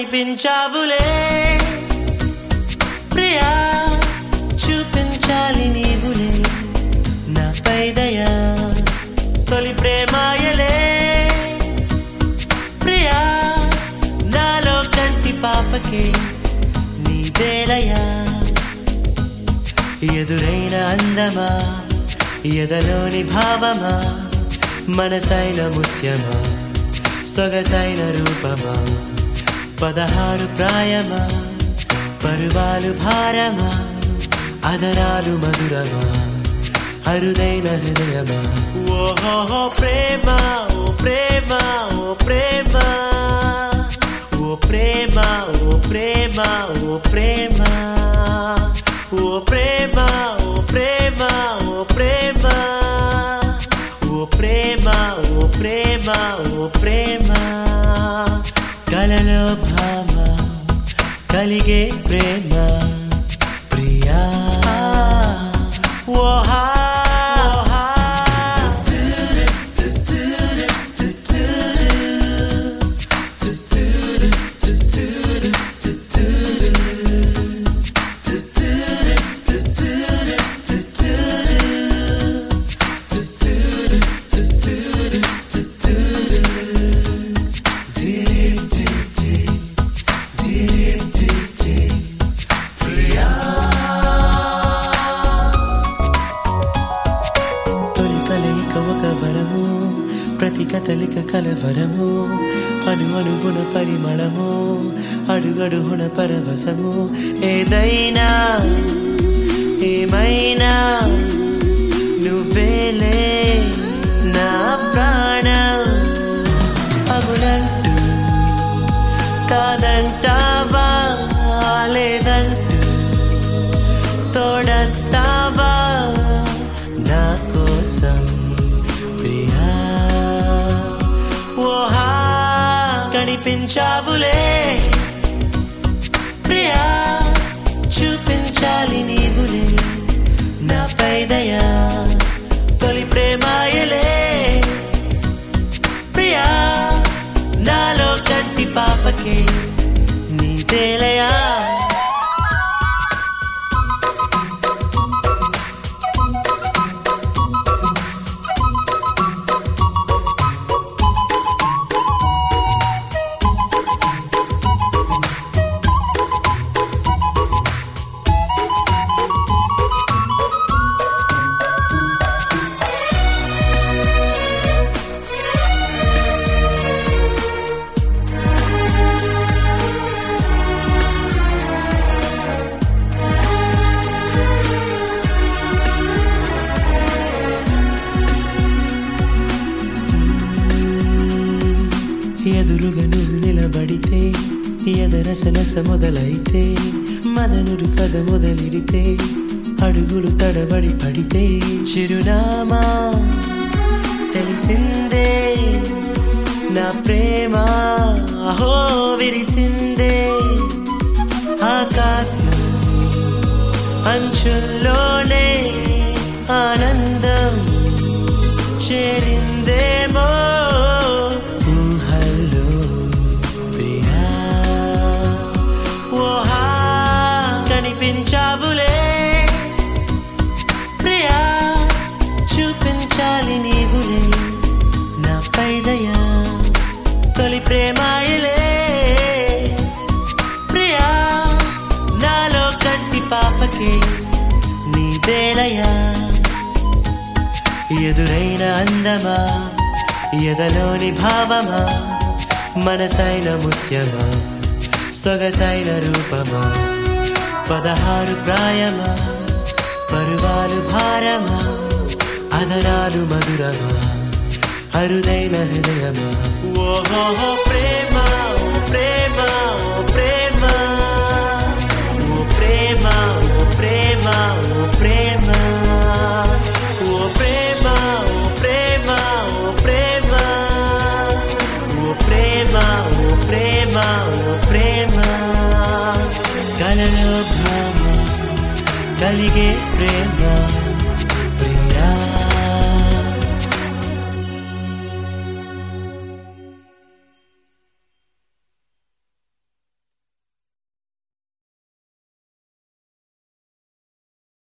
కనిపించావులే ప్రియా చూపించాలి నీవులే నాపై దయా తొలి ప్రేమాయలే ప్రియా నాలో కంటి పాపకే నీదేలయా ఎదురైన అందమా ఎదలోని భావమా మనసైన ముత్యమా సొగసైన రూపమా పదహారు ప్రాయమా పరువాలు భారమా అదరాలు మధురమా అరుదైన హృదయమా ఓహో ప్రేమ ఓ ప్రేమ ఓ ప్రేమ ఓ ప్రేమ ఓ ప్రేమ ఓ ప్రేమ ఓ ప్రేమ ఓ ప్రేమ ఓ ప్రేమ ఓ ప్రేమ ఓ ప్రేమ ఓ ప్రేమ కలలో భామ కలిగే ప్రేమ ప్రియా ఓహా ఓహా తొలి కలయిక ఒక వరము ప్రతి కదలిక కలవరము అణు అణువున పరిమళము అడుగడుగున పరవశము ఏదైనా ఏమైనా నువ్వేలే నా ప్రాణం అవునంటూ కాదంటావా లేదంటూ తోడస్తావా నా కోసం ప్రియా ఓహా కనిపించావులే ప్రియా చూపించాలి నీవులే నాపై దయా తొలి ప్రేమాయలే ప్రియా నాలో కంటి పాపకే నీదేలయా ఎదురుగా నువ్వు నిలబడితే ఎదరసనస మొదలైతే మదనుడు కథ మొదలిడితే అడుగులు తడబడి పడితే చిరునామా తెలిసిందే నా ప్రేమ అహో విరిసిందే ఆకాశం అంచుల్లోనే ఆనందం చేరిందేమో ఊహల్లో ప్రియా ఓహా కనిపించావులే ప్రియా చూపించాలి నీవులే నాపై దయా తొలి ప్రేమాయలే ప్రియా నాలో కంటి పాపకే నీదేలయా ఎదురైన అందమా ఎదలోని భావమా మనసైన ముత్యమా సొగసైన రూపమా పదహారు ప్రాయమా పరువాలు భారమా అదరాలు మధురమా అరుదైన హృదయమా ఓహో ప్రేమ ఓ ప్రేమ ఓ ప్రేమ ఓ ప్రేమ ఓ ప్రేమ ఓ ప్రేమ ఓ ప్రేమ ఓ ప్రేమ ఓ ప్రేమ ఓ ప్రేమ ఓ ప్రేమ ఓ ప్రేమ కలలో భామ కలిగే ప్రేమ